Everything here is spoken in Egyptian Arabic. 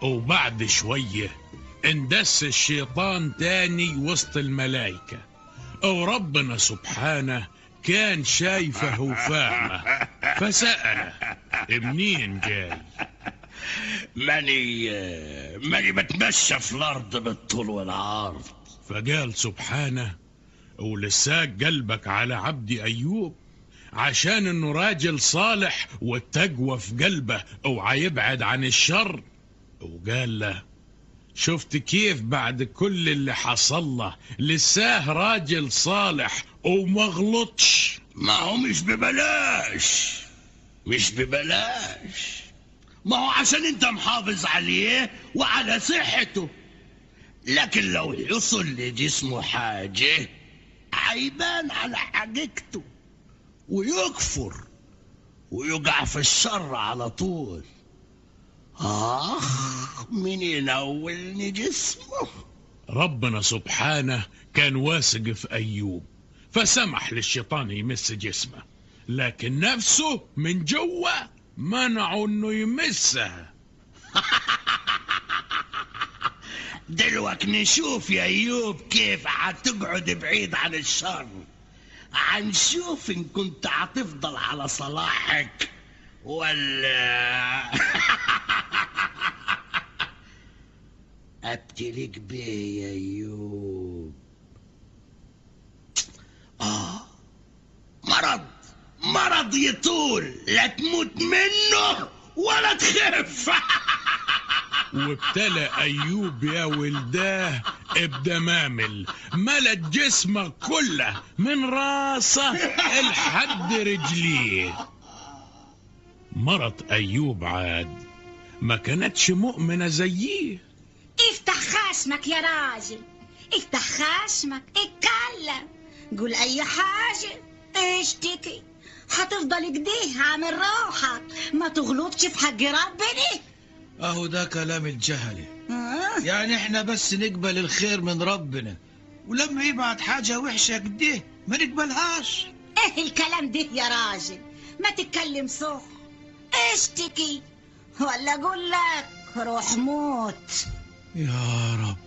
وبعد شوية اندس الشيطان تاني وسط الملايكة وربنا سبحانه كان شايفه وفاهمه فسأله منين جاي ماني ماني بتمشى في الارض بالطول والعرض فقال سبحانه ولساك قلبك على عبد أيوب عشان انه راجل صالح والتقوى في قلبه وعيبعد عن الشر وقال له شفت كيف بعد كل اللي حصل له لساه راجل صالح وما غلطش ما هو مش ببلاش مش ببلاش ما هو عشان انت محافظ عليه وعلى صحته لكن لو حصل لجسمه حاجة عيبان على حقيقته ويكفر ويقع في الشر على طول آخ مين ينولني جسمه ربنا سبحانه كان واثق في أيوب فسمح للشيطان يمس جسمه لكن نفسه من جوا منعه انه يمسها دلوقتي نشوف يا ايوب كيف هتقعد بعيد عن الشر هنشوف ان كنت هتفضل على صلاحك ولا ابتليك بيه يا ايوب اه مرض مرض يطول لا تموت منه ولا تخف وابتلى أيوب يا ولداه بدمامل ملت جسمه كله من راسه لحد رجليه مرت أيوب عاد ما كانتش مؤمنة زيه افتح خشمك يا راجل افتح خشمك اتكلم قول اي حاجة اشتكي هتفضل كده عامل روحك ما تغلطش في حق ربنا اهو ده كلام الجهلة آه. يعني احنا بس نقبل الخير من ربنا ولما يبعت حاجة وحشة كده ما نقبلهاش ايه الكلام ده يا راجل ما تتكلم صح اشتكي ولا اقول لك روح موت يا رب